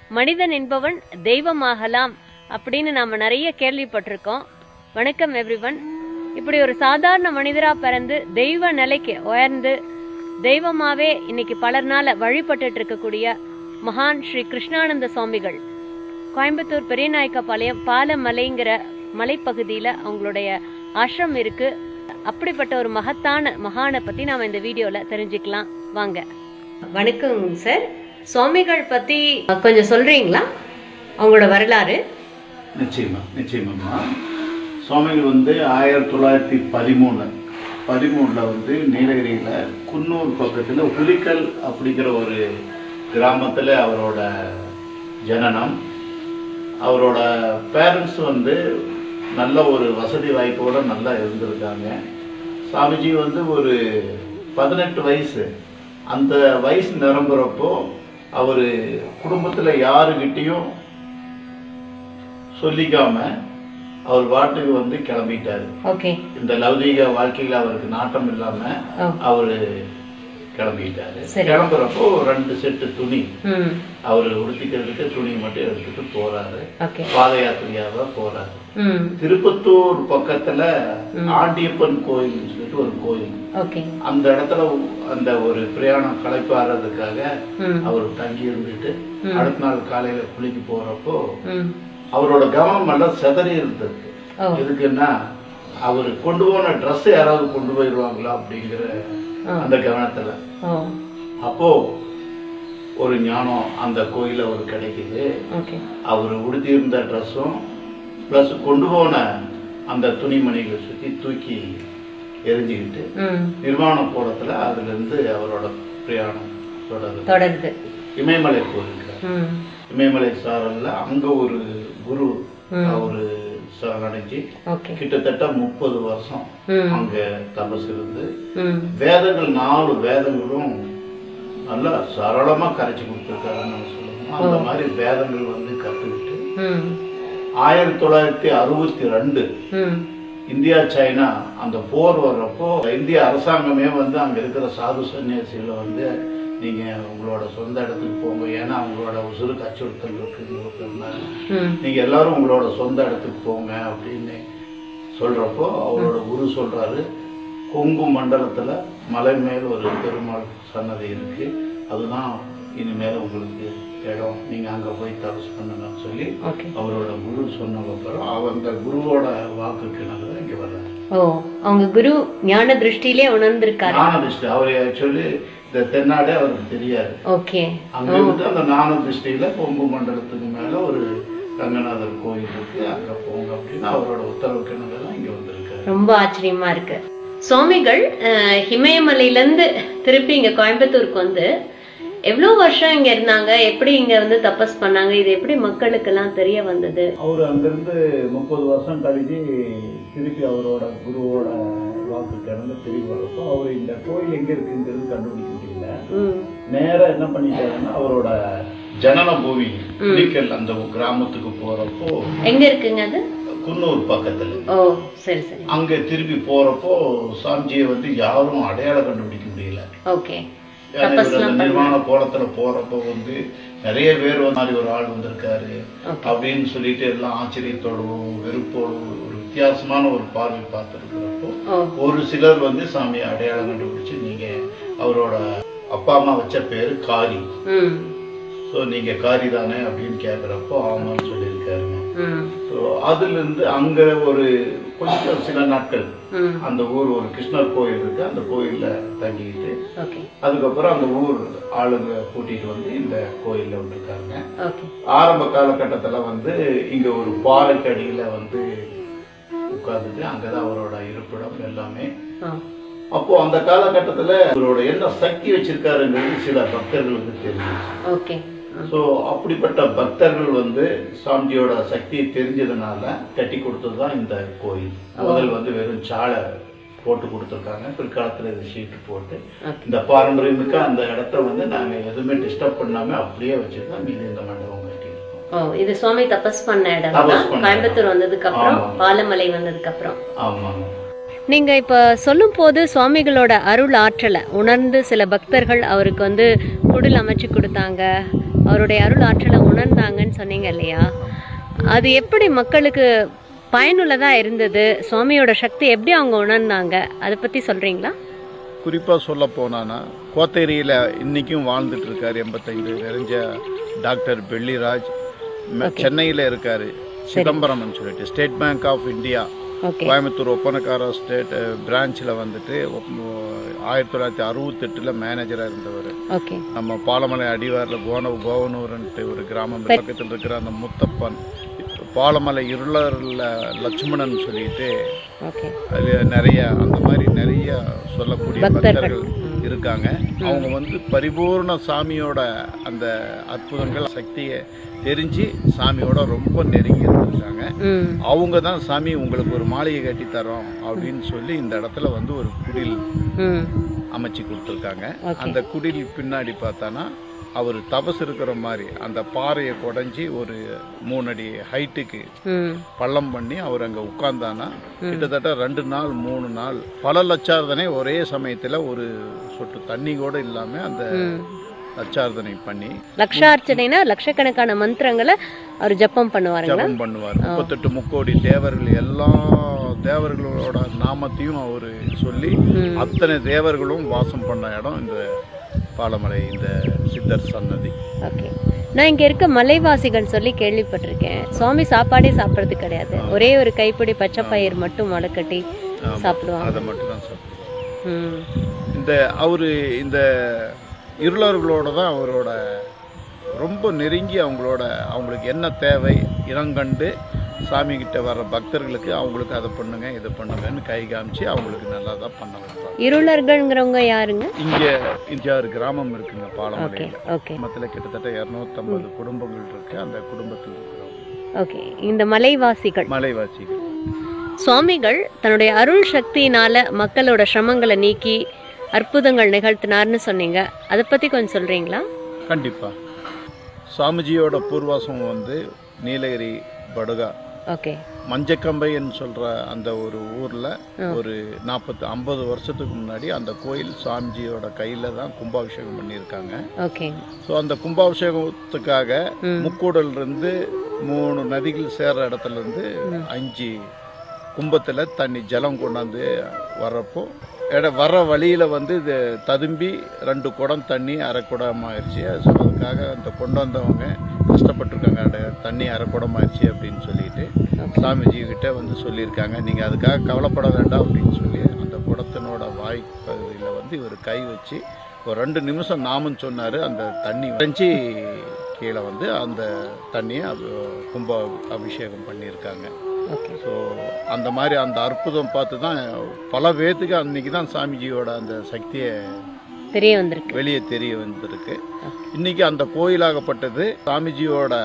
மனிதன் என்பவன் தெய்வமாகலாம் அப்படின்னு நாம நிறைய கேள்விப்பட்டிருக்கோம் வணக்கம் எவ்ரிவன் இப்படி ஒரு சாதாரண மனிதரா பிறந்து தெய்வ நிலைக்கு உயர்ந்து தெய்வமாவே இன்னைக்கு பலர்னால வழிபட்டுட்டு இருக்கக்கூடிய மகான் ஸ்ரீ கிருஷ்ணானந்த சுவாமிகள் கோயம்புத்தூர் பெரியநாயக்கபாளையம் பாலமலைங்கிற மலைப்பகுதியில அவங்களுடைய ஆசிரம் இருக்கு அப்படிப்பட்ட ஒரு மகத்தான மகானை பத்தி நாம இந்த வீடியோல தெரிஞ்சுக்கலாம் வாங்க வணக்கம் சார் சுவாமிகள் பத்தி கொஞ்சம் சொல்றீங்களா அவங்களோட வரலாறு நிச்சயமா நிச்சயமாம்மா சுவாமிகள் வந்து ஆயிரத்தி தொள்ளாயிரத்தி பதிமூணு பதிமூணில் வந்து நீலகிரியில் குன்னூர் பக்கத்தில் புலிக்கல் அப்படிங்கிற ஒரு கிராமத்தில் அவரோட ஜனனம் அவரோட பேரண்ட்ஸ் வந்து நல்ல ஒரு வசதி வாய்ப்போட நல்லா இருந்திருக்காங்க சாமிஜி வந்து ஒரு பதினெட்டு வயசு அந்த வயசு நிரம்புறப்போ அவர் குடும்பத்தில் யாருக்கிட்டேயும் சொல்லிக்காம அவர் பாட்டுக்கு வந்து கிளம்பிட்டாரு ஓகே இந்த லௌகீக வாழ்க்கையில அவருக்கு நாட்டம் இல்லாம ஓ. அவரு கிளம்பிட்டாரு சரி. கிளம்புறப்போ ரெண்டு செட்டு துணி ம் அவர் உடுத்திக்கிறதுக்கு துணி மட்டும் எடுத்துட்டு போறாரு ஓகே பாத யாத்திரையாக போறாரு ம் திருப்பத்தூர் பக்கத்துல ஆண்டியப்பன் கோயில்னு சொல்லிட்டு ஒரு கோயில் ஓகே அந்த இடத்துல அந்த ஒரு பிரயாணம் களைப்பாடுறதுக்காக ம் அவர் தங்கி இருந்துட்டு அடுத்த நாள் காலையில குளிக்க போறப்போ ம் அவரோட கவனம் எல்லாம் செதறி இருந்தது ஓ எதுக்குன்னா அவர் கொண்டு போன ட்ரெஸ் யாராவது கொண்டு போயிடுவாங்களா அப்படிங்கிற அந்த கவனத்துல ஓ அப்போ ஒரு ஞானம் அந்த கோயில ஒரு கிடைக்குது ஓகே அவர் உடுத்தியிருந்த ட்ரெஸ்ஸும் ப்ளஸ் கொண்டு போன அந்த துணிமணிகளை சுத்தி தூக்கி எரிஞ்சுக்கிட்டு ம் நிர்வாண போடத்துல அதுல இருந்து அவரோட பிரயாணம் தொடருது தொடருது இமயமலை போயிருக்கார் ம் இமயமலை சாரல்ல அங்க ஒரு குரு அவரு சரணடைஞ்சு ஓகே கிட்டத்தட்ட முப்பது வருஷம் ம் அங்க தபஸ் இருந்து ம் வேதங்கள் நாலு வேதங்களும் நல்லா சரளமா கரைச்சு கொடுத்துருக்காருன்னு நம்ம சொல்லுவோம் அந்த மாதிரி வேதங்கள் வந்து கத்துக்கிட்டு ம் ஆயிரத்தி தொள்ளாயிரத்தி அறுபத்தி ரெண்டு ம் இந்தியா சைனா அந்த போர் வர்றப்போ இந்திய அரசாங்கமே வந்து அங்க இருக்கிற சாது சன்னியாசிகளை வந்து நீங்க உங்களோட சொந்த இடத்துக்கு போங்க ஏன்னா அவங்களோட உசுருக்கு அச்சுறுத்தல் இருக்குங்கிறதுனால ம் நீங்க எல்லாரும் உங்களோட சொந்த இடத்துக்கு போங்க அப்படின்னு சொல்றப்போ அவரோட குரு சொல்றாரு கொங்கு மண்டலத்துல மலை மேல் ஒரு பெருமாள் சன்னதி இருக்கு அதுதான் இனிமேல் உங்களுக்கு இடம் நீங்க அங்க போய் தபஸ் பண்ணுங்கன்னு சொல்லி ஓகே அவரோட குரு சொன்ன அப்புறம் அவங்க குருவோட வாக்கு கிணறு இங்க வர்றாரு ஓ அவங்க குரு ஞான திருஷ்டியிலே உணர்ந்திருக்காரு ஞானதிஷ்டி அவர் ஆக்சுவலி இந்த தென்னாடே அவருக்கு தெரியாது ஓகே அங்க இருந்து அந்த ஞான திருஷ்டியில கொங்கு மண்டலத்துக்கு மேல ஒரு ரங்கநாதர் கோயில் இருக்கு அங்க போங்க அப்படின்னு அவரோட உத்தரவு கிணறு தான் இங்க வந்திருக்காரு ரொம்ப ஆச்சரியமா இருக்கு சுவாமிகள் அஹ், இமயமலையில இருந்து திருப்பி இங்க கோயம்புத்தூருக்கு வந்து எவ்வளவு வருஷம் இங்க இருந்தாங்க எப்படி இங்க வந்து தபஸ் பண்ணாங்க இது எப்படி மக்களுக்கு எல்லாம் தெரிய வந்தது அவர் அங்கிருந்து முப்பது வருஷம் கழிச்சு திருப்பி அவரோட குருவோட வாக்கு கிடந்து திரும்பி வரப்போ அவர் இந்த கோயில் எங்க இருக்குங்கிறது கண்டுபிடிக்க முடியல ம் நேரா என்ன பண்ணிட்டாருன்னா அவரோட ஜனன பூமி புலிக்கல் அந்த கிராமத்துக்கு போறப்போ எங்க இருக்குங்க அது குன்னூர் பக்கத்துல ஓ சரி சரி அங்க திருப்பி போறப்போ சாமிஜியை வந்து யாரும் அடையாளம் கண்டுபிடிக்க முடியல ஓகே ஏன்னா இவர் அந்த நிர்வாண கோலத்துல போறப்போ வந்து நிறைய பேர் வந்து மாதிரி ஒரு ஆள் வந்திருக்காரு Okay. அப்படின்னு சொல்லிட்டு எல்லாம் ஆச்சரியத்தோடவும் வெறுப்போடும் ஒரு வித்தியாசமான ஒரு பார்வை பார்த்துருக்கிறப்போ ஓ ஒரு சிலர் வந்து சாமியை அடையாளம் கண்டுபிடிச்சு நீங்க அவரோட அப்பா அம்மா வச்ச பேரு காரி ம் ஸோ நீங்க காரி தானே அப்படின்னு கேட்குறப்போ ஆமான்னு சொல்லியிருக்காருங்க ம் ஸோ அதுல இருந்து அங்க ஒரு கொஞ்சம் சில நாட்கள் ம் அந்த ஊர் ஒரு கிருஷ்ணர் கோயில் இருக்கு அந்த கோயில்ல தங்கிக்கிட்டு ஓகே அதுக்கப்புறம் அந்த ஊர் ஆளுங்க கூட்டிட்டு வந்து இந்த கோயில்ல வந்திருக்காங்க ஓகே ஆரம்ப காலகட்டத்துல வந்து இங்க ஒரு பாறைக்கு அடியில வந்து உட்கார்ந்துட்டு அங்கதான் அவரோட இருப்பிடம் எல்லாமே ஆ அப்போ அந்த காலகட்டத்துல அவரோட என்ன சக்தி வச்சிருக்காருங்கிறது சில பக்தர்களுக்கு தெரிஞ்சிச்சு ஓகே ஸோ அப்படிப்பட்ட பக்தர்கள் வந்து சாமிஜியோட சக்தியை தெரிஞ்சதுனால கட்டி கொடுத்தது தான் இந்த கோயில் முதல் வந்து வெறும் சாலை போட்டு கொடுத்துருக்காங்க பிற்காலத்துல இது ஷீட்டு போட்டு Okay. இந்த பாரம்பரியமிக்க அந்த இடத்த வந்து நாங்க எதுவுமே டிஸ்டர்ப் பண்ணாம அப்படியே வச்சுதான் மீதி இந்த மண்டபம் கட்டியிருக்கோம் ஓ இது சுவாமி தபஸ் பண்ண இடம் தபஸ் தான் பண்ண கோயம்புத்தூர் வந்ததுக்கு அப்புறம் ஆமா. பாலமலை வந்ததுக்கு அப்புறம் ஆமாங்க நீங்க இப்ப சொல்லும் போது சுவாமிகளோட அருள் ஆற்றலை உணர்ந்து சில பக்தர்கள் அவருக்கு வந்து குடில் அமைச்சு கொடுத்தாங்க அவருடைய அருள் ஆற்றலை உணர்ந்தாங்கன்னு சொன்னீங்க இல்லையா அது எப்படி மக்களுக்கு பயனுள்ளதா இருந்தது சுவாமியோட சக்தி எப்படி அவங்க உணர்ந்தாங்க அதை பத்தி சொல்றீங்களா குறிப்பாக சொல்ல போனான்னா கோத்தேரியில் இன்றைக்கும் வாழ்ந்துட்டு இருக்காரு எண்பத்தைந்து நிறைஞ்ச டாக்டர் பெள்ளிராஜ் சென்னையில் இருக்காரு சிதம்பரம்னு சொல்லிட்டு State Bank of India okay Coimbatore Oppanakkara state பிரான்ச்சில் வந்துட்டு ஒப்- ஆயிரத்தி தொள்ளாயிரத்தி அறுபத்தெட்டில் மேனேஜராக இருந்தவர் ஓகே நம்ம பாலமலை அடிவாரில் கோன கோவனூர்ன்ட்டு ஒரு கிராமம் பக்கத்தில் இருக்கிற அந்த முத்தப்பன் பாலமலை இருளரில் லட்சுமணன் சொல்லிட்டு ஓகே அது நிறைய அந்த மாதிரி நிறைய சொல்லக்கூடிய பக்தர்கள். பக்தர்கள் இருக்காங்க அவங்க வந்து பரிபூர்ண சாமியோட அந்த அற்புதங்கள் சக்தியை தெரிஞ்சு சாமியோட ரொம்ப நெருங்கி இருந்திருக்காங்க ம் அவங்க தான் சாமி உங்களுக்கு ஒரு மாளிகை கட்டி தரோம் அப்படின்னு சொல்லி இந்த இடத்துல வந்து ஒரு குடில் ம் அமைச்சு கொடுத்துருக்காங்க Okay. அந்த குடில் பின்னாடி பார்த்தானா அவர் தபஸ் இருக்கிற மாதிரி அந்த பாறையை குடஞ்சி ஒரு மூணு அடி ஹைட்டுக்கு ம் பள்ளம் பண்ணி அவர் அங்கே உட்கார்ந்தானா கிட்டத்தட்ட ரெண்டு நாள் மூணு நாள் பல லட்சார்த்தனை ஒரே சமயத்தில் ஒரு சொட்டு தண்ணி கூட இல்லாமல் அந்த ம் லட்சார்த்தனை பண்ணி லக்ஷார்ச்சனைனா லட்சக்கணக்கான மந்திரங்களை அவர் ஜப்பம் பண்ணுவாருங்களா ஜபம் பண்ணுவார் முப்பத்தெட்டு முக்கோடி தேவர்கள் எல்லா தேவர்களோட நாமத்தையும் அவர் சொல்லி ம். அத்தனை தேவர்களும் வாசம் பண்ண இடம் இந்த பாலமலை இந்த சித்தர் சன்னதி ஓகே நான் இங்க இருக்க மலைவாசிகள் சொல்லி கேள்விப்பட்டிருக்கேன் சுவாமி சாப்பாடே சாப்பிடுறது கிடையாது ஒரே ஒரு கைப்பிடி பச்சை பயிர் மட்டும் முளைக்கட்டி சாப்பிடுவாங்க அதை மட்டும் தான் சாப்பிடுவோம் ம் இந்த அவரு இந்த இருளர்களோட தான் அவரோட ரொம்ப நெருங்கி அவங்களோட அவங்களுக்கு என்ன தேவை இனங்கண்டு சாமி கிட்ட வர்ற பக்தர்களுக்கு அவங்களுக்கு அதை பண்ணுங்க இதை பண்ணுங்கன்னு கை காமிச்சு அவங்களுக்கு நல்லா தான் பண்ண வைப்பாங்க இருளர்கள்ங்கிறவங்க யாருங்க இங்க இங்க ஒரு கிராமம் இருக்குங்க பாலமலையில் ஓகே கிராமத்தில் கிட்டத்தட்ட இரநூத்தம்பது குடும்பங்கள் இருக்கு அந்த குடும்பத்தில் இருக்கிறவங்க ஓகே இந்த மலைவாசிகள் மலைவாசிகள் சுவாமிகள் தன்னுடைய அருள் சக்தியினால மக்களோட சிரமங்களை நீக்கி அற்புதங்கள் நிகழ்த்தினார்னு சொன்னீங்க அதை பத்தி கொஞ்சம் சொல்றீங்களா கண்டிப்பா சாமிஜியோட பூர்வாசம் வந்து நீலகிரி படுகா ஓகே மஞ்சக்கம்பைன்னு சொல்ற அந்த ஒரு ஊர்ல ஒரு நாற்பத்தி ஐம்பது வருஷத்துக்கு முன்னாடி அந்த கோயில் சாமிஜியோட கையில தான் கும்பாபிஷேகம் பண்ணியிருக்காங்க ஓகே ஸோ அந்த கும்பாபிஷேகத்துக்காக முக்கூடல் இருந்து மூணு நதிகள் சேர்ற இடத்துல இருந்து அஞ்சு கும்பத்துல தண்ணி ஜலம் கொண்டாந்து வர்றப்போ இட வர வழியில வந்து இது ததும்பி ரெண்டு குடம் தண்ணி அரை குடம் ஆயிடுச்சு ஸோ அதுக்காக அந்த கொண்டு வந்தவங்க கஷ்டப்பட்டிருக்காங்க அட தண்ணி அரை குடம் ஆயிடுச்சு அப்படின்னு சொல்லிட்டு சாமிஜி கிட்ட வந்து சொல்லியிருக்காங்க நீங்க அதுக்காக கவலைப்பட வேண்டாம் அப்படின்னு சொல்லி அந்த குடத்தினோட வாய் பகுதியில் வந்து இவர் கை வச்சு ஒரு ரெண்டு நிமிஷம் நாமம் சொன்னாரு அந்த தண்ணி வரைஞ்சி கீழே வந்து அந்த தண்ணியை அப- கும்ப அபிஷேகம் பண்ணியிருக்காங்க ஓகே ஸோ அந்த மாதிரி அந்த அற்புதம் பார்த்து தான் பல பேத்துக்கு அன்னைக்கு தான் சாமிஜியோட அந்த சக்தியை தெரிய வந்திருக்கு வெளியே தெரிய வந்திருக்கு இன்னைக்கு அந்த கோயிலாகப்பட்டது சாமிஜியோட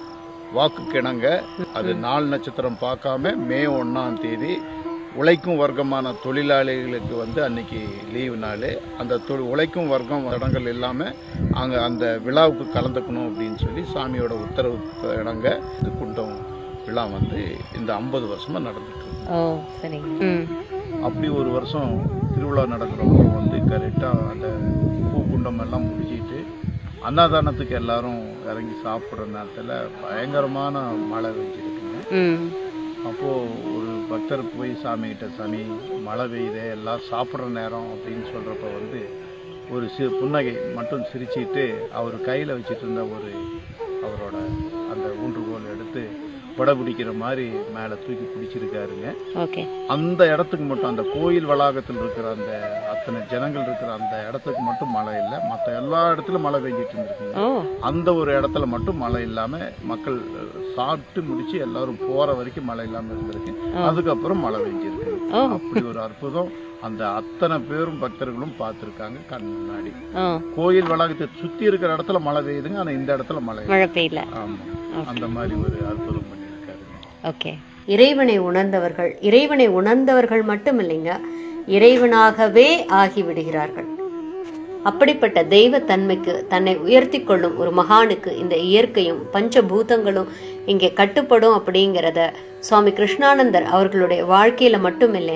வாக்கு கிணங்க அது நாள் நட்சத்திரம் பார்க்காம மே ஒன்றாம் தேதி உழைக்கும் வர்க்கமான தொழிலாளிகளுக்கு வந்து அன்னைக்கு லீவு நாள் அந்த தொ- உழைக்கும் வர்க்கம் இடங்கள் இல்லாமல் அங்கே அந்த விழாவுக்கு கலந்துக்கணும் அப்படின்னு சொல்லி சாமியோட உத்தரவு இடங்க இந்த குண்டம் விழா வந்து இந்த ஐம்பது வருஷமாக நடந்துட்டு இருக்கு. ஓ சரிங்க ம் அப்படி ஒரு வருஷம் திருவிழா நடக்கிறப்போ வந்து கரெக்டாக அந்த பூக்குண்டம் எல்லாம் முடிச்சிட்டு அன்னதானத்துக்கு எல்லாரும் இறங்கி சாப்பிட்ற நேரத்தில் பயங்கரமான மழை பெஞ்சிருக்குங்க ம் அப்போது ஒரு பக்தர் போய் சாமிகிட்ட சாமி மழை பெய்யுதே எல்லாம் சாப்பிட்ற நேரம் அப்படின்னு சொல்கிறப்ப வந்து ஒரு சி புன்னகை மட்டும் சிரிச்சிட்டு அவர் கையில் வச்சுட்டு இருந்த ஒரு அவரோட அந்த ஊன்றுகோல் எடுத்து கொடை பிடிக்கிற மாதிரி மேலே தூக்கி பிடிச்சிருக்காருங்க ஓகே அந்த இடத்துக்கு மட்டும் அந்த கோயில் வளாகத்தில் இருக்கிற அந்த அத்தனை ஜனங்கள் இருக்கிற அந்த இடத்துக்கு மட்டும் மழை இல்லை மற்ற எல்லா இடத்துலயும் மழை பெஞ்சிட்டு இருந்திருக்குங்க ஓ அந்த ஒரு இடத்துல மட்டும் மழை இல்லாம மக்கள் அஹ், சாப்பிட்டு முடிச்சு எல்லாரும் போற வரைக்கும் மழை இல்லாம இருந்திருக்கு அதுக்கப்புறம் மழை பெஞ்சிருக்கு ஓ அப்படி ஒரு அற்புதம் அந்த அத்தனை பேரும் பக்தர்களும் பார்த்திருக்காங்க கண் முன்னாடி ஓ கோயில் வளாகத்தை சுத்தி இருக்கிற இடத்துல மழை பெய்யுதுங்க ஆனா இந்த இடத்துல மழை இல்லை. மழை பெய்யல ஆமா அந்த மாதிரி ஒரு அற்புதம் பண்ணியிருக்காருங்க ஓகே இறைவனை உணர்ந்தவர்கள் இறைவனை உணர்ந்தவர்கள் மட்டும் இல்லைங்க இறைவனாகவே ஆகிவிடுகிறார்கள் அப்படிப்பட்ட தெய்வ தன்மைக்கு தன்னை உயர்த்தி கொள்ளும் ஒரு மகானுக்கு இந்த இயற்கையும் பஞ்சபூதங்களும் இங்கே கட்டுப்படும் அப்படிங்கிறத சுவாமி கிருஷ்ணானந்தர் அவர்களுடைய வாழ்க்கையில மட்டும் இல்லை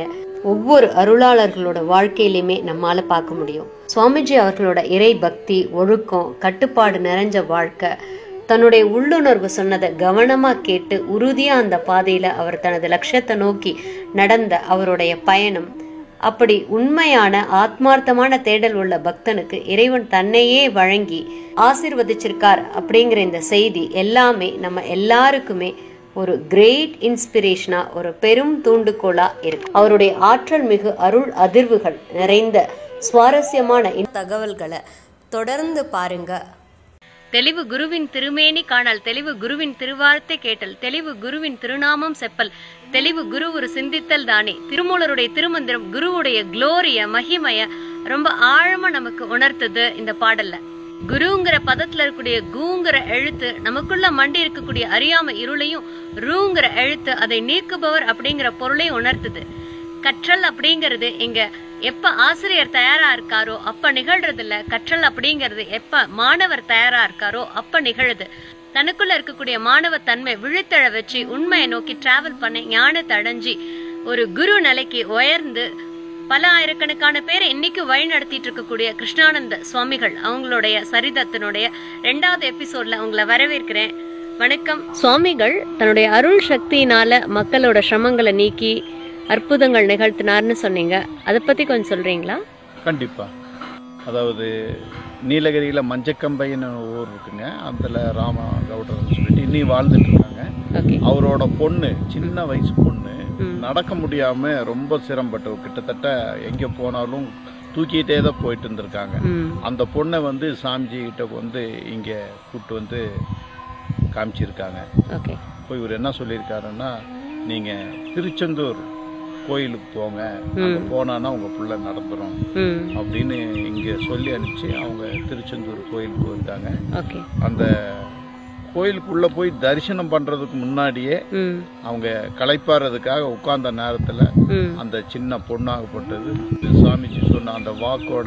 ஒவ்வொரு அருளாளர்களோட வாழ்க்கையிலுமே நம்மால பார்க்க முடியும் சுவாமிஜி அவர்களோட இறை பக்தி ஒழுக்கம் கட்டுப்பாடு நிறைஞ்ச வாழ்க்கை தன்னுடைய உள்ளுணர்வு சொன்னதை கவனமா கேட்டு உறுதியா அந்த பாதையில அவர் தனது லட்சியத்தை நோக்கி நடந்த அவருடைய பயணம் அப்படி உண்மையான ஆத்மார்த்தமான தேடல் உள்ள பக்தனுக்கு இறைவன் தன்னையே வழங்கி ஆசிர்வதிச்சிருக்கார் அப்படிங்கிற இந்த செய்தி எல்லாமே நம்ம எல்லாருக்குமே ஒரு கிரேட் இன்ஸ்பிரேஷனா ஒரு பெரும் தூண்டுகோலா இருக்கு அவருடைய ஆற்றல் மிகு அருள் அதிர்வுகள் நிறைந்த சுவாரஸ்யமான இந்த தகவல்களை தொடர்ந்து பாருங்க தெளிவு குருவின் திருமேனி காணல் தெளிவு குருவின் திருவார்த்தை கேட்டல் தெளிவு குருவின் திருநாமம் செப்பல் தெளிவு குரு ஒரு சிந்தித்தல் தானே திருமூலருடைய திருமந்திரம் குருவுடைய குளோரிய மகிமைய ரொம்ப ஆழமா நமக்கு உணர்த்துது இந்த பாடல்ல குருங்கிற பதத்துல இருக்கக்கூடிய கூங்கிற எழுத்து நமக்குள்ள மண்டி இருக்கக்கூடிய அறியாம இருளையும் ரூங்கிற எழுத்து அதை நீக்குபவர் அப்படிங்கிற பொருளையும் உணர்த்துது கற்றல் அப்படிங்கிறது இங்க எப்ப ஆசிரியர் தயாரா இருக்காரோ அப்ப நிகழ்றது இல்ல கற்றல் அப்படிங்கிறது எப்ப மாணவர் தயாரா இருக்காரோ அப்ப நிகழுது தனக்குள்ள இருக்கக்கூடிய மாணவ தன்மை விழித்தழ வச்சு உண்மையை நோக்கி டிராவல் பண்ணி ஞானத்தை அடைஞ்சி ஒரு குரு நிலைக்கு உயர்ந்து பல ஆயிரக்கணக்கான பேரை இன்னைக்கு வழி நடத்திட்டு இருக்கக்கூடிய கிருஷ்ணானந்த சுவாமிகள் அவங்களுடைய சரிதத்தினுடைய ரெண்டாவது எபிசோட்ல உங்களை வரவேற்கிறேன் வணக்கம் சுவாமிகள் தன்னுடைய அருள் சக்தியினால மக்களோட சிரமங்களை நீக்கி அற்புதங்கள் நிகழ்த்தினார்னு சொன்னீங்க அதை பத்தி கொஞ்சம் சொல்றீங்களா கண்டிப்பாக அதாவது நீலகிரியில் மஞ்சக்கம்பைன்னு ஊர் இருக்குங்க அதில் ராம கவுடர்னு சொல்லிட்டு இன்னி வாழ்ந்துட்டு இருக்காங்க ஓகே அவரோட பொண்ணு சின்ன வயசு பொண்ணு நடக்க முடியாமல் ரொம்ப சிரமப்பட்டு கிட்டத்தட்ட எங்கே போனாலும் தூக்கிட்டே தான் போயிட்டு இருந்திருக்காங்க ம் அந்த பொண்ணை வந்து சாமிஜி கிட்ட வந்து இங்கே கூப்பிட்டு வந்து காமிச்சிருக்காங்க ஓகே இப்போ இவர் என்ன சொல்லியிருக்காருன்னா நீங்கள் திருச்செந்தூர் கோயிலுக்கு போங்க அங்கே போனான்னா உங்கள் புள்ள நடந்துரும் ம் அப்படின்னு இங்கே சொல்லி அனுப்பிச்சு அவங்க திருச்செந்தூர் கோயிலுக்கு போயிருக்காங்க ஓகே அந்த கோயிலுக்குள்ளே போய் தரிசனம் பண்ணுறதுக்கு முன்னாடியே ம் அவங்க களைப்பாறதுக்காக உட்கார்ந்த நேரத்தில் ம் அந்த சின்ன பொண்ணாகப்பட்டது சாமிஜி சொன்ன அந்த வாக்கோட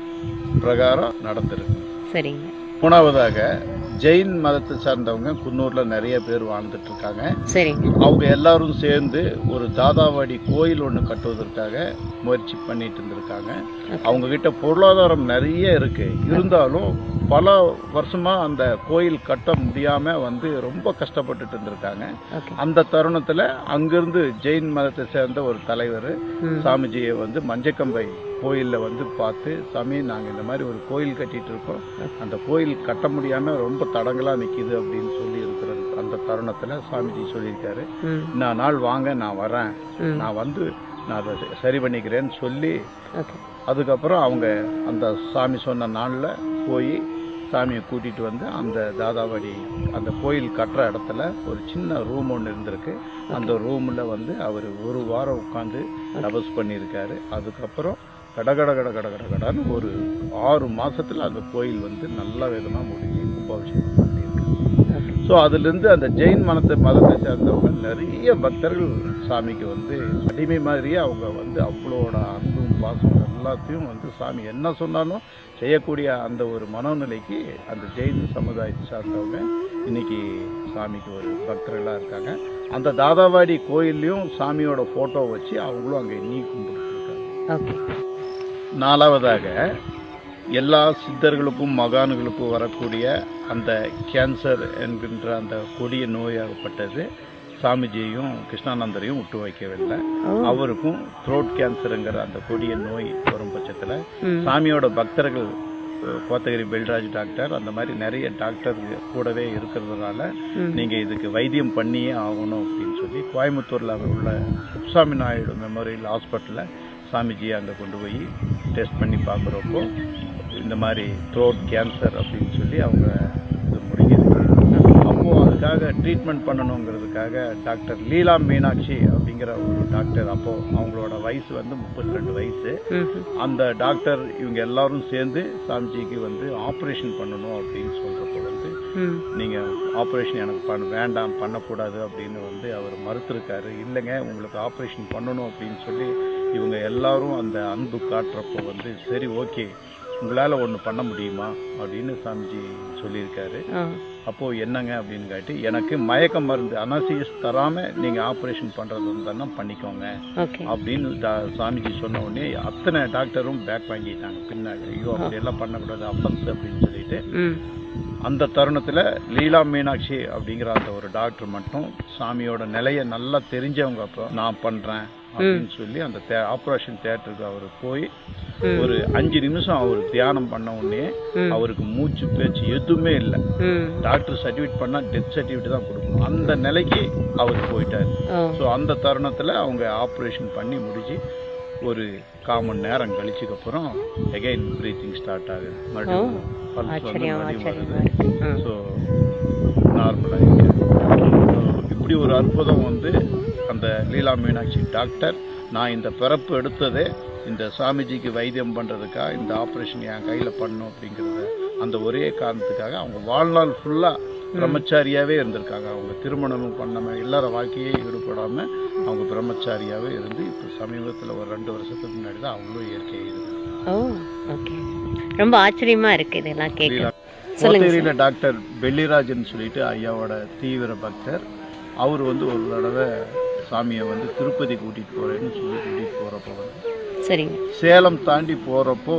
பிரகாரம் நடந்திருக்கு சரிங்க மூணாவதாக ஜெயின் மதத்தை சார்ந்தவங்க குன்னூரில் நிறைய பேர் வாழ்ந்துட்டு இருக்காங்க சரிங்க அவங்க எல்லாரும் சேர்ந்து ஒரு தாதாவாடி கோயில் ஒன்று கட்டுவதற்காக முயற்சி பண்ணிட்டு இருந்திருக்காங்க அவங்க கிட்ட பொருளாதாரம் நிறைய இருக்கு இருந்தாலும் பல வருஷமா அந்த கோயில் கட்ட முடியாம வந்து ரொம்ப கஷ்டப்பட்டுட்டு இருந்திருக்காங்க ஓகே அந்த தருணத்துல அங்கிருந்து ஜெயின் மதத்தை சேர்ந்த ஒரு தலைவர் ம். சாமிஜியை வந்து மஞ்சக்கம்பை கோயில்ல வந்து பார்த்து சாமி நாங்க இந்த மாதிரி ஒரு கோயில் கட்டிட்டு இருக்கோம் அந்த கோயில் கட்ட முடியாம ரொம்ப தடங்களா நிக்குது அப்படின்னு சொல்லி இருக்கிற அந்த தருணத்துல சாமிஜி சொல்லியிருக்காரு ம் நான் நாள் வாங்க நான் வரேன் ம். நான் வந்து நான் அதை ச- சரி பண்ணிக்கிறேன்னு சொல்லி ஓகே அதுக்கப்புறம் அவங்க அந்த சாமி சொன்ன நாளில் போய் சாமியை கூட்டிட்டு வந்து அந்த தாதாவாடி அந்த கோயில் கட்டுற இடத்துல ஒரு சின்ன ரூம் ஒன்று இருந்திருக்கு அந்த ரூமில் வந்து அவர் ஒரு வாரம் உட்காந்து தபஸ் பண்ணியிருக்காரு அதுக்கப்புறம் கடகட கட கட கட கடன்னு ஒரு ஆறு மாசத்துல அந்த கோயில் வந்து நல்ல விதமாக முடிஞ்சு கும்பாபிஷேகம் பண்ணியிருக்காரு ஸோ அதுலேருந்து அந்த ஜெயின் மதத்தை மதத்தை சேர்ந்தவங்க நிறைய பக்தர்கள் சாமிக்கு வந்து அடிமை மாதிரியே அவங்க வந்து அவங்களோட அன்பும் பாசம் எல்லாத்தையும் வந்து சாமி என்ன சொன்னாலும் செய்யக்கூடிய அந்த ஒரு மனோநிலைக்கு அந்த ஜெயின் சமுதாயத்தை சார்ந்தவங்க இன்னைக்கு சாமிக்கு ஒரு பக்தர்களாக இருக்காங்க அந்த தாதாவாடி கோயில்லையும் சாமியோட ஃபோட்டோ வச்சு அவங்களும் அங்கே நீ கும்பிட்டுருக்காங்க ஓகே நாலாவதாக எல்லா சித்தர்களுக்கும் மகான்களுக்கும் வரக்கூடிய அந்த கேன்சர் என்கின்ற அந்த கொடிய நோயாகப்பட்டது சாமிஜியையும் கிருஷ்ணானந்தரையும் விட்டு வைக்கவில்லை அவருக்கும் த்ரோட் கேன்சருங்கிற அந்த கொடிய நோய் வரும் பட்சத்தில் ம். சாமியோட பக்தர்கள் அஹ், கோத்தகிரி பெல்ராஜ் டாக்டர் அந்த மாதிரி நிறைய டாக்டர் கூடவே இருக்கிறதுனால நீங்க இதுக்கு வைத்தியம் பண்ணியே ஆகணும் அப்படின்னு சொல்லி கோயம்புத்தூர்ல உள்ள குப்சாமி நாயுடு மெமோரியல் ஹாஸ்பிட்டலில் சாமிஜி அங்கே கொண்டு போய் டெஸ்ட் பண்ணி பார்க்குறப்போ இந்த மாதிரி த்ரோட் கேன்சர் அப்படின்னு சொல்லி அவங்க இது முடிஞ்சிருக்கு அப்போ அதுக்காக ட்ரீட்மெண்ட் பண்ணணுங்கிறதுக்காக டாக்டர் லீலா மீனாட்சி அப்படிங்கிற ஒரு டாக்டர் அப்போ அவங்களோட வயசு வந்து முப்பத்தி ரெண்டு வயசு ம் அந்த டாக்டர் இவங்க எல்லாரும் சேர்ந்து சாமிஜிக்கு வந்து ஆப்ரேஷன் பண்ணணும் அப்படின்னு சொல்றப்போ வந்து ம் நீங்க ஆப்ரேஷன் எனக்கு பண்ண வேண்டாம் பண்ணக்கூடாது அப்படின்னு வந்து அவர் மறுத்திருக்காரு இல்லைங்க உங்களுக்கு ஆப்ரேஷன் பண்ணணும் அப்படின்னு சொல்லி இவங்க எல்லாரும் அந்த அன்பு காட்டுறப்போ வந்து சரி ஓகே உங்களால் ஒன்று பண்ண முடியுமா அப்படின்னு சாமிஜி சொல்லியிருக்காரு ஆ அப்போ என்னங்க அப்படின்னு கேட்டு எனக்கு மயக்க மருந்து அனசியஸ் தராம நீங்க ஆப்ரேஷன் பண்றது இருந்தா பண்ணிக்கோங்க ஓகே அப்படின்னு டா- சாமிஜி சொன்ன உடனே அத்தனை டாக்டரும் பேக் வாங்கிட்டாங்க பின்னாடி ஐயோ அப்படி எல்லாம் பண்ணக்கூடாது அஃபன்ஸ் அப்படின்னு சொல்லிட்டு ம் அந்த தருணத்துல லீலா மீனாட்சி அப்படிங்கிற அந்த ஒரு டாக்டர் மட்டும் சாமியோட நிலையை நல்லா தெரிஞ்சவங்க அப்போ நான் பண்றேன் அப்படின்னு சொல்லி அந்த ஆப்ரேஷன் தியேட்டருக்கு அவர் போய் ஒரு அஞ்சு நிமிஷம் அவர் தியானம் பண்ண உடனே அவருக்கு மூச்சு பேச்சு எதுவுமே இல்லை ம் டாக்டர் சர்டிஃபிகேட் பண்ணா டெத் சர்டிஃபிகேட் தான் கொடுக்கணும் அந்த நிலைக்கு அவர் போயிட்டார் ஓ ஸோ அந்த தருணத்தில் அவங்க ஆப்ரேஷன் பண்ணி முடிச்சு ஒரு காமன் நேரம் கழிச்சுக்கு அப்புறம் எகைன் ப்ரீத்திங் ஸ்டார்ட் ஆகுது மறுபடியும் pulse வந்து ஆச்சரியம் மறுபடியும் ஆச்சரியமா வருது இருக்கு ம் ஸோ நார்மலாக இருக்கு So, இப்படி ஒரு அற்புதம் வந்து அந்த லீலா மீனாட்சி டாக்டர் நான் இந்த பிறப்பு எடுத்ததே இந்த சாமிஜிக்கு வைத்தியம் பண்ணுறதுக்காக இந்த ஆப்ரேஷன் என் கையில் பண்ணும் அப்படிங்கிறத அந்த ஒரே காரணத்துக்காக அவங்க வாழ்நாள் ஃபுல்லாக பிரம்மச்சாரியாவே இருந்திருக்காங்க அவங்க திருமணமும் பண்ணாம இல்லற வாழ்க்கையே ஈடுபடாம அவங்க பிரம்மச்சாரியாவே இருந்து இப்போ சமீபத்தில் ஒரு ரெண்டு வருஷத்துக்கு முன்னாடி தான் அவங்களும் இயற்கை எழுது ஓ ஓகே ரொம்ப ஆச்சரியமா இருக்கு இதெல்லாம் கேட்க கோத்தேரியில் டாக்டர் பெல்லிராஜன் சொல்லிட்டு ஐயாவோட தீவிர பக்தர் அவர் வந்து ஒரு தடவை சாமியை வந்து திருப்பதி கூட்டிட்டு போறேன்னு சொல்லி கூட்டிட்டு போறப்போ வந்து சரிங்க சேலம் தாண்டி போறப்போ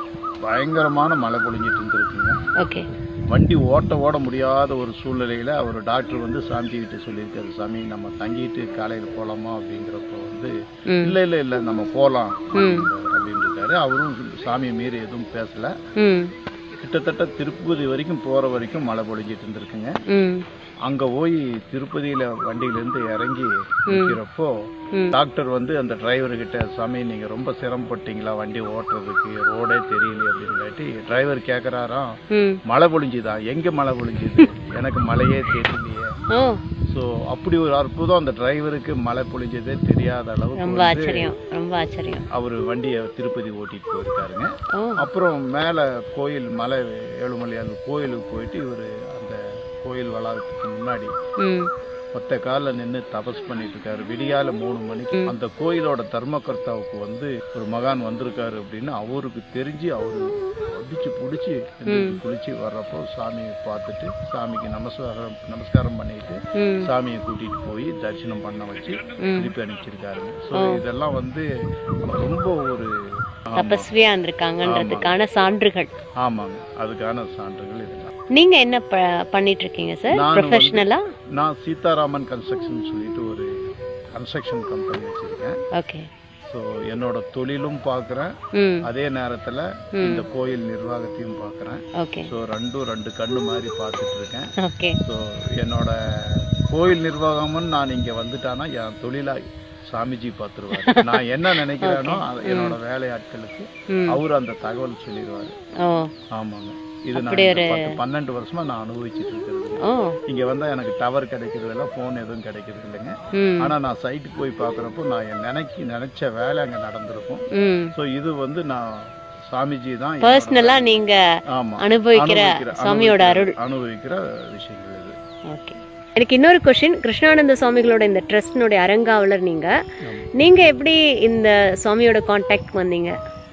பயங்கரமான மழை பொழிஞ்சிட்டு இருந்திருக்குங்க ஓகே வண்டி ஓட்ட ஓட முடியாத ஒரு சூழ்நிலையில அவர் டாக்டர் வந்து சாமி கிட்ட சொல்லியிருக்காரு சாமி நம்ம தங்கிட்டு காலையில் போலாமா அப்படிங்கிறப்போ வந்து ம் இல்ல இல்ல இல்ல நம்ம போலாம் அப்படின்னு இருக்காரு அவரும் சாமியை மீறி எதுவும் பேசல ம் கிட்டத்தட்ட திருப்பதி வரைக்கும் போற வரைக்கும் மழை பொழிஞ்சிட்டு இருந்திருக்குங்க ம் அங்க போய் திருப்பதியில வண்டியில இருந்து இறங்கி நிற்கிறப்போ ம். டாக்டர் வந்து அந்த டிரைவர் கிட்ட சாமி நீங்க ரொம்ப சிரமப்பட்டீங்களா வண்டி ஓட்டுறதுக்கு ரோடே தெரியல அப்படின்னு கேட்டி டிரைவர் கேக்குறாராம் ம் மழை பொழிஞ்சுதா எங்க மழை பொழிஞ்சுது எனக்கு மழையே தெரியலையே ஓ ஸோ அப்படி ஒரு அற்புதம் அந்த டிரைவருக்கு மழை பொழிஞ்சதே தெரியாத அளவுக்கு ரொம்ப ஆச்சரியம் ரொம்ப ஆச்சரியம் அவர் வண்டியை திருப்பதி ஓட்டிட்டு போயிருக்காருங்க ஓ அப்புறம் மேலே கோயில் மலை ஏழுமலை அந்த கோயிலுக்கு போயிட்டு இவர் அந்த கோயில் வளாகத்துக்கு முன்னாடி ம் ஒத்த காலில் நின்று தபஸ் பண்ணிட்டு இருக்காரு விடியால மூணு மணிக்கு அந்த கோயிலோட தர்மகர்த்தாவுக்கு வந்து ஒரு மகான் வந்திருக்காரு அப்படின்னு அவருக்கு தெரிஞ்சு அவரு அடிச்சு பிடிச்சி குளிச்சு வர்றப்போ சாமியை பார்த்துட்டு சாமிக்கு நமஸ்காரம் நமஸ்காரம் பண்ணிட்டு ம் சாமியை கூட்டிட்டு போய் தரிசனம் பண்ண வச்சு திருப்பி அனுப்பிச்சிருக்காருங்க ஸோ இதெல்லாம் வந்து ரொம்ப ஒரு தபஸ்வியா இருந்திருக்காங்கன்றதுக்கான சான்றுகள் ஆமாங்க அதுக்கான சான்றுகள் இதெல்லாம் நீங்க என்ன ப- பண்ணிட்டு இருக்கீங்க சார் நான் ப்ரொஃபஷனலா நான் சீதாராமன் கன்ஸ்ட்ரக்ஷன் சொல்லிட்டு ஒரு கன்ஸ்ட்ரக்ஷன் கம்பெனி வச்சிருக்கேன் ஓகே ஸோ என்னோட தொழிலும் பார்க்குறேன் ம் அதே நேரத்தில் இந்த கோயில் நிர்வாகத்தையும் பார்க்குறேன் ஓகே ஸோ ரெண்டும் ரெண்டு கண்ணு மாதிரி பார்த்துட்டு இருக்கேன் ஓகே ஸோ என்னோட கோயில் நிர்வாகம்னு நான் இங்கே வந்துட்டானா என் தொழிலாய் சாமிஜி பார்த்துருவாரு நான் என்ன நினைக்கிறேனோ அதை என்னோட வேலையாட்களுக்கு ம் அவர் அந்த தகவல் சொல்லிடுவாரு ஓ ஆமாங்க இது நான் இந்த பத்து பன்னெண்டு வருஷமா நான் அனுபவிச்சுட்டு இருக்கிறது ஓ இங்க வந்தா எனக்கு டவர் கிடைக்கிறது இல்லை ஃபோன் எதுவும் கிடைக்கிறது இல்லைங்க ம் ஆனா நான் சைட்டுக்கு போய் பார்க்குறப்போ நான் என் நினைக்கி நினைச்ச வேலை அங்க நடந்திருக்கும் ம் ஸோ இது வந்து நான் சாமிஜி தான் என்னோட- பர்சனலா நீங்க ஆமா அனுபவிக்கிற அனுபவிக்கிற- சுவாமியோட அருள் அனுபவிக்கிற விஷயங்கள் இது ஓகே எனக்கு இன்னொரு கொஷின் கிருஷ்ணானந்த சுவாமிகளோட இந்த ட்ரஸ்டினுடைய அறங்காவலர் நீங்க நீங்க எப்படி இந்த சுவாமியோட காண்டாக்ட் வந்தீங்க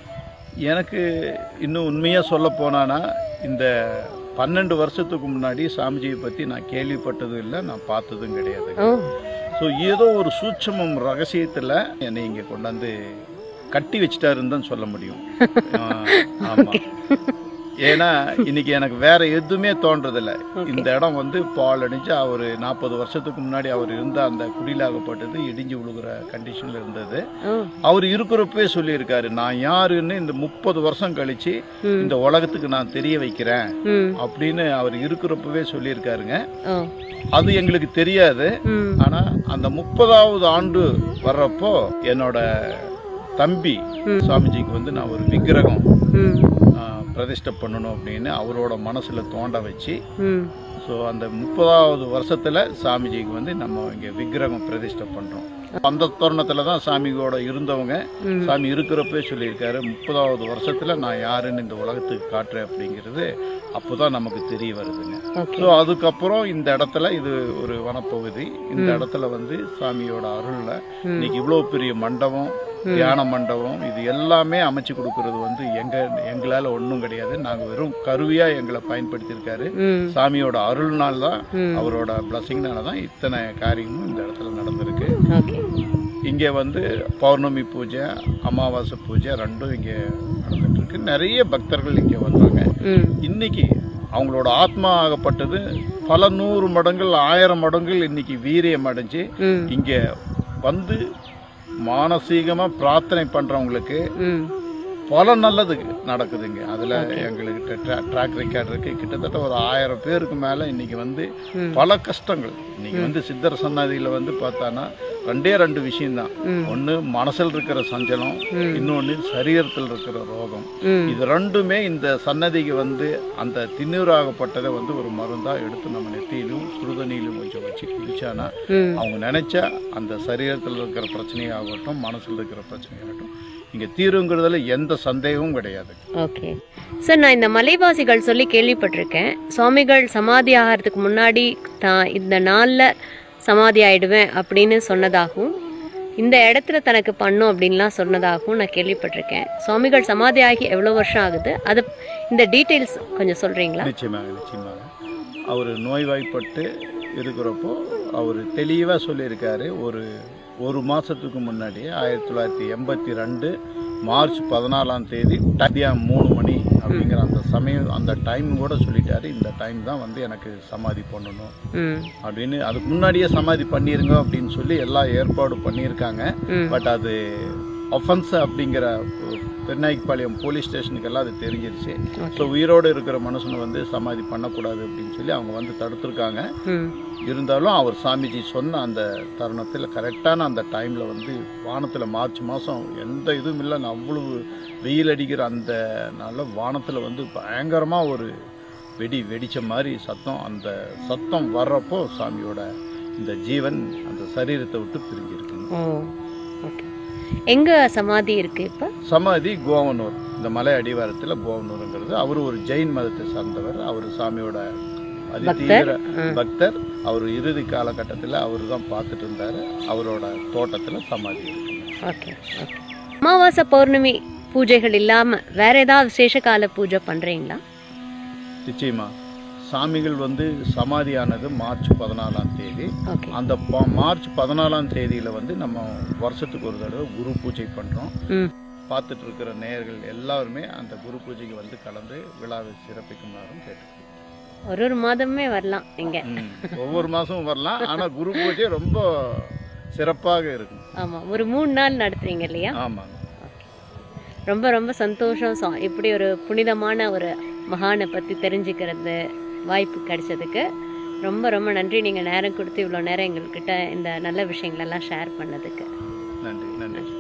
எனக்கு இன்னும் உண்மையா சொல்ல போனானா இந்த பன்னெண்டு வருஷத்துக்கு முன்னாடி சாமிஜியை பத்தி நான் கேள்விப்பட்டதும் இல்லை நான் பார்த்ததும் கிடையாது ஓ ஸோ ஏதோ ஒரு சூட்சமம் ரகசியத்துல என்னை இங்க கொண்டாந்து கட்டி வச்சுட்டாருன்னு தான் சொல்ல முடியும் ஆஹ், ஆமா ஏன்னா இன்னைக்கு எனக்கு வேற எதுவுமே தோன்றதில்ல இந்த இடம் வந்து பால் அடிஞ்சு அவர் நாற்பது வருஷத்துக்கு முன்னாடி அவர் இருந்த அந்த குடிலாகப்பட்டது இடிஞ்சு விழுகிற கண்டிஷன்ல இருந்தது ஓ அவர் இருக்கிறப்பவே சொல்லியிருக்காரு நான் யாருன்னு இந்த முப்பது வருஷம் கழிச்சு ம். இந்த உலகத்துக்கு நான் தெரிய வைக்கிறேன் ம் அப்படின்னு அவர் இருக்கிறப்பவே சொல்லியிருக்காருங்க ஓ அது எங்களுக்கு தெரியாது ம் ஆனா அந்த முப்பதாவது ஆண்டு வர்றப்போ என்னோட தம்பி சுவாமிஜிக்கு வந்து நான் ஒரு விக்கிரகம் ம் ஆ, பிரதிஷ்டை பண்ணணும் அப்படின்னு அவரோட மனசுல தோண்ட வச்சு ம் ஸோ அந்த முப்பதாவது வருஷத்துல சாமிஜிக்கு வந்து நம்ம இங்க விக்கிரகம் பிரதிஷ்டை பண்றோம் அந்த தருணத்துல தான் சாமியோட இருந்தவங்க சாமி இருக்கிறப்பே சொல்லியிருக்காரு முப்பதாவது வருஷத்துல நான் யாருன்னு இந்த உலகத்துக்கு காட்டுறேன் அப்படிங்கிறது அப்போதான் நமக்கு தெரிய வருதுங்க ஓகே ஸோ அதுக்கப்புறம் இந்த இடத்துல இது ஒரு வனப்பகுதி இந்த இடத்துல வந்து சாமியோட அருள்ல இன்னைக்கு இவ்வளோ பெரிய மண்டபம் தியான மண்டபம் இது எல்லாமே அமைச்சு கொடுக்கறது வந்து எங்க எங்களால ஒன்றும் கிடையாது நாங்க வெறும் கருவியா எங்களை பயன்படுத்தியிருக்காரு ம் சாமியோட அருள்னால தான் ம். அவரோட பிளஸிங்னால தான் இத்தனை காரியமும் இந்த இடத்துல நடந்திருக்கு ஓகே இங்கே வந்து பௌர்ணமி பூஜை அமாவாசை பூஜை ரெண்டும் இங்கே நடந்துட்டு இருக்கு நிறைய பக்தர்கள் இங்கே வந்தாங்க ம் இன்னைக்கு அவங்களோட ஆத்மா ஆகப்பட்டது பல நூறு மடங்கள் ஆயிரம் மடங்கள் இன்னைக்கு வீரியம் அடைஞ்சு ம் இங்க வந்து மானசீகமா பிரார்த்தனை பண்றவங்களுக்கு ம் பல நல்லது நடக்குதுங்க அதுல எங்களுக்கு ட்ராக் ரெக்கார்ட் இருக்கு கிட்டத்தட்ட ஒரு ஆயிரம் பேருக்கு மேல இன்னைக்கு வந்து ம். பல கஷ்டங்கள் இன்னைக்கு வந்து சித்தர் சன்னதியில வந்து பார்த்தானா ரெண்டே ரெண்டு விஷயம்தான் ம். ஒண்ணு மனசில் இருக்கிற சஞ்சலம் இன்னொன்னு சரீரத்தில் இருக்கிற ரோகம் ம் இது ரெண்டுமே இந்த சன்னதிக்கு வந்து அந்த திண்ணூறாகப்பட்டதை வந்து ஒரு மருந்தா எடுத்து நம்ம நெத்தியிலும் சுடுதண்ணியிலும் கொஞ்சம் வச்சு குடிச்சானா ம் அவங்க நினைச்சா அந்த சரீரத்தில் இருக்கிற பிரச்சனையாகட்டும் மனசுல இருக்கிற பிரச்சனையாகட்டும் இங்க தீருங்கிறதுல எந்த சந்தேகமும் கிடையாது ஓகே சார் நான் இந்த மலைவாசிகள் சொல்லி கேள்விப்பட்டிருக்கேன் சுவாமிகள் சமாதி ஆகிறதுக்கு முன்னாடி தான் இந்த நாளில் சமாதி ஆயிடுவேன் அப்படின்னு சொன்னதாகவும் இந்த இடத்துல தனக்கு பண்ணும் அப்படின்லாம் சொன்னதாகவும் நான் கேள்விப்பட்டிருக்கேன் சுவாமிகள் சமாதி ஆகி எவ்வளோ வருஷம் ஆகுது அது இந்த டீட்டெயில்ஸ் கொஞ்சம் சொல்கிறீங்களா நிச்சயமாக நிச்சயமாக அவர் நோய்வாய்ப்பட்டு இருக்கிறப்போ அவர் தெளிவாக சொல்லியிருக்காரு ஒரு ஒரு மாதத்துக்கு முன்னாடியே ஆயிரத்தி தொள்ளாயிரத்தி எண்பத்தி ரெண்டு மார்ச் பதினாலாம் தேதி மதியம் மூணு மணி அப்படிங்கிற அந்த சமயம் அந்த டைம் கூட சொல்லிட்டாரு இந்த டைம் தான் வந்து எனக்கு சமாதி பண்ணணும் ம் அப்படின்னு அதுக்கு முன்னாடியே சமாதி பண்ணிருங்க அப்படின்னு சொல்லி எல்லா ஏற்பாடு பண்ணியிருக்காங்க ம் பட் அது ஒஃபென்ஸ் அப்படிங்கிற பெருநாய்க்குப்பாளையம் போலீஸ் ஸ்டேஷனுக்கெல்லாம் அது தெரிஞ்சிருச்சு ஸோ உயிரோடு இருக்கிற மனுஷனை வந்து சமாதி பண்ணக்கூடாது அப்படின்னு சொல்லி அவங்க வந்து தடுத்துருக்காங்க ம் இருந்தாலும் அவர் சாமிஜி சொன்ன அந்த தருணத்தில் கரெக்டான அந்த டைமில் வந்து வானத்தில் மார்ச் மாதம் எந்த இதுவும் இல்லை அவ்வளவு வெயில் அடிக்கிற அந்த நாளில் வானத்தில் வந்து பயங்கரமாக ஒரு வெடி வெடிச்ச மாதிரி சத்தம் அந்த சத்தம் வர்றப்போ சாமியோட இந்த ஜீவன் அந்த சரீரத்தை விட்டு பிரிஞ்சிருக்குங்க ஓ ஓகே எங்க சமாதி இருக்கு இப்போ சமாதி கோவனூர் இந்த மலை அடிவாரத்தில் கோவனூருங்கிறது அவர் ஒரு ஜெயின் மதத்தை சார்ந்தவர் அவர் சாமியோட அதிதீவிர பக்தர் அவர் இறுதி காலகட்டத்தில் அவர் தான் பார்த்துட்டு இருந்தார் அவரோட தோட்டத்தில் சமாதி இருக்குங்க ஓகே ஓகே அமாவாசை பௌர்ணமி பூஜைகள் இல்லாம வேற ஏதாவது விசேஷ கால பூஜை பண்றீங்களா நிச்சயமா சாமிகள் வந்து சமாதியானது மார்ச் பதினாலாம் தேதி ஓகே அந்த ப- மார்ச் பதினாலாம் தேதியில வந்து நம்ம வருஷத்துக்கு ஒரு தடவை குரு பூஜை பண்றோம் ம் பார்த்துட்டு இருக்கிற நேயர்கள் எல்லாருமே அந்த குரு பூஜைக்கு வந்து கலந்து விழாவை சிறப்பிக்குமாறும் கேட்டுக்கிறோம் ஒரு ஒரு மாதமே வரலாம் இங்க ம். ஒவ்வொரு மாசமும் வரலாம் ஆனா குரு பூஜை ரொம்ப சிறப்பாக இருக்கும் ஆமா ஒரு மூணு நாள் நடத்துறீங்க இல்லையா ஆமாங்க ரொம்ப ரொம்ப சந்தோஷம் சா- இப்படி ஒரு புனிதமான ஒரு மகானை பத்தி தெரிஞ்சுக்கிறது வாய்ப்பு கிடைச்சதுக்கு ரொம்ப ரொம்ப நன்றி நீங்க நேரம் கொடுத்து இவ்வளோ நேரம் எங்கள்கிட்ட இந்த நல்ல விஷயங்களெல்லாம் ஷேர் பண்ணதுக்கு நன்றி நன்றி